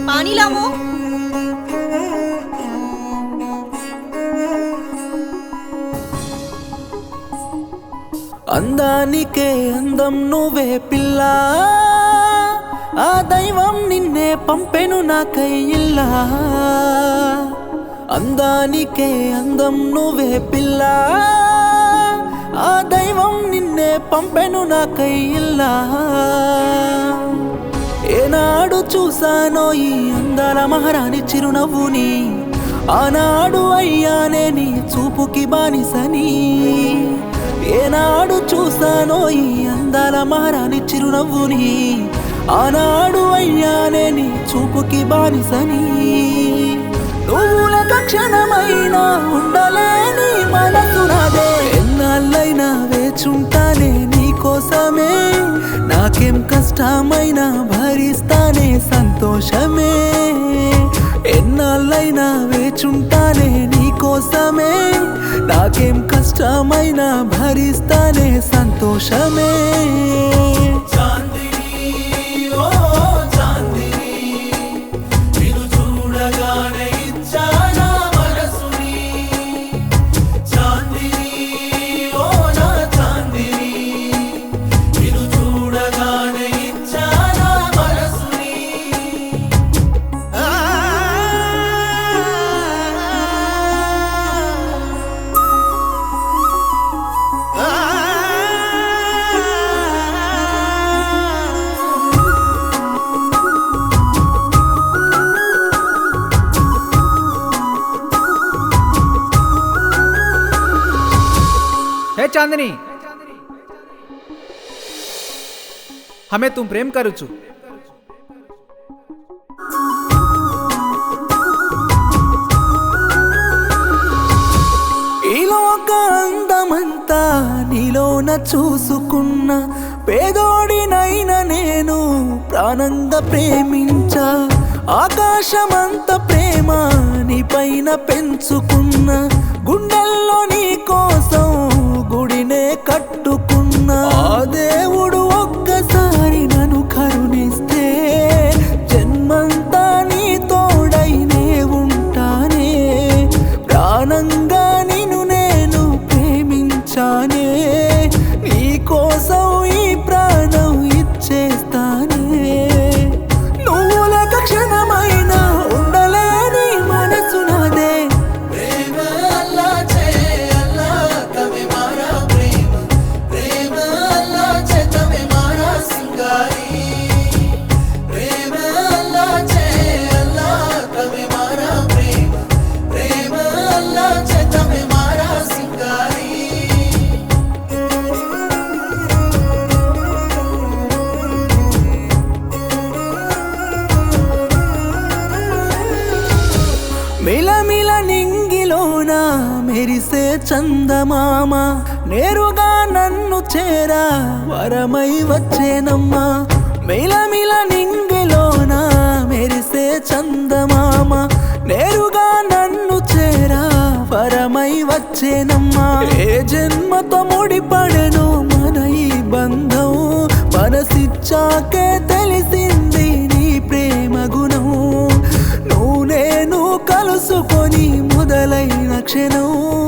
पानी लावो అందానికే అందం నువ్వే పిల్ల ఆ దైవం నిన్నే పంపెను నాకై ఇల్లా అందానికే అందం నువ్వే పిల్ల ఆ దైవం నిన్నే పంపెను నాకై ఇల్లా ఏనాడు చూసానో ఈ అందాల మహారాణి చిరునవ్వుని ఆనాడు అయ్యానే నీ చూపుకి బానిసని ఏనాడు చూసానో ఈ అందాల మహారాణి చిరునవ్వుని ఆనాడు అయ్యానే నీ చూపుకి బానిసని నువ్వుల క్షణమైన ఉండలేని మనసు నాదే ఎన్నాళ్ళైనా వేచుంటానే నీ కోసమే నాకేం కష్టమైనా భరిస్తానే సంతోషమే ఎన్నాళ్ళైనా వేచుంటానే నీ కోసమే నాకేం కష్టమైనా భరిస్తానే సంతోషమే చాందిని ఓ చాందిని నిన్ను చూడగానే ఇచ్చానా మనసుని చాందిని ఓ నా చాందిని నిన్ను చూడగానే ఇచ్చానా మనసుని હે ચાંદની હમે તું પ્રેમ કરું છું ఈ లోక అందమంతా నీలోన చూసుకున్న పేదోడినైనా నేను ప్రాణంగా ప్రేమించా ఆకాశమంత ప్రేమ నీపైన పెంచుకున్న గుండెల్లో నీ కోసం గుడినే కట్టుకున్నా ఆ దేవుడు ఒక్కసారి నన్ను కరుణిస్తే జన్మంతా నీ తోడైనే ఉంటానే ప్రాణంగా నిన్ను నేను ప్రేమించానే నీ కోసం ఈ ప్రాణం ఇచ్చేస్తానే నువ్వు లేక క్షణమైన ఉండలేని మనసు నాదే ప్రేమ అల్లా చే అల్లా తమే మారా ప్రేమ ప్రేమ అల్లా చే తమే మారా సింగారి ప్రేమ అల్లా చే అల్లా తమే మారా ప్రేమ ప్రేమ అల్లా చే తమే మారా సింగారి మిలమిల నింగిలోన మెరిసే చందమామ నేరుగా నన్ను చేరా వరమై వచ్చేనమ్మా మిలమిల నింగిలోన మెరిసే చందమామ నేరుగా నన్ను చేరా వరమై వచ్చేనమ్మా ఏ జన్మతో ముడిపడెను మన ఈ బంధం మనసిచ్చాకే తెలిసింది నీ ప్రేమ గుణం నువ్వు నేను కలుసుకొని మొదలైన క్షణం